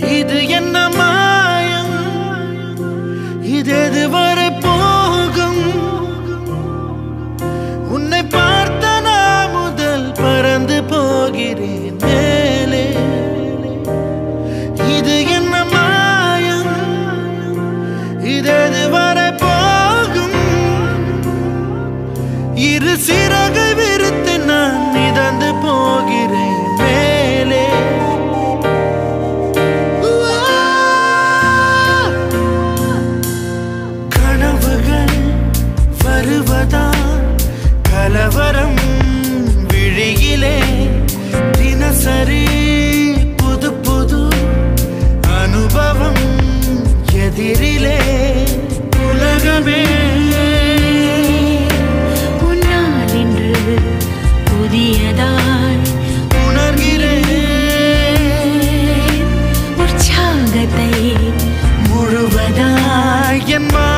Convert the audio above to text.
இது என்ன மாயம் இது எதுவரை போகும் உன்னை பார்த்த நான் முதல் பறந்து போகிறேன் மேலே இது என்ன மாயம் இது எதுவரை போகும் இரு சிறகை விரித்து நான் மிதந்து போகிறேன் மேலே கனவுகள் வருவதா கலவரம் விழியிலே தினசரி புது புது அனுபவம் எதிரிலே உலகமே உன்னால் இன்று புதியதாய் உணர்கிறேன் உற்சாகத்தை முழுவதாய் என் மா